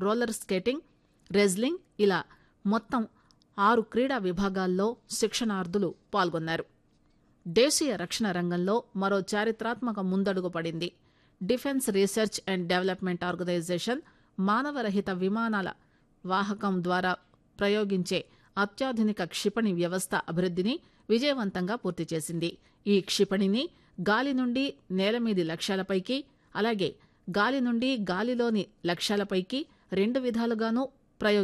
roller skating wrestling ఇలా మొత్తం ఆరు క్రీడా విభాగాల్లో శిక్షణార్థులు పాల్గొన్నారు దేశీయ రక్షణ రంగంలో మరో చారిత్రాత్మక ముందడుగు పడింది Defence Research and Development Organisation మానవరహిత విమానాల వాహకం ద్వారా ప్రయోగించే అత్యాధునిక క్షిపణి వ్యవస్థ అభివృద్ధిని విజయవంతంగా పూర్తి చేసింది ఈ క్షిపణిని గాలి నుండి నేలమీది లక్ష్యాలపైకి అలాగే గాలి నుండి గాలిలోని లక్ష్యాలపైకి రెండు విధాలుగానూ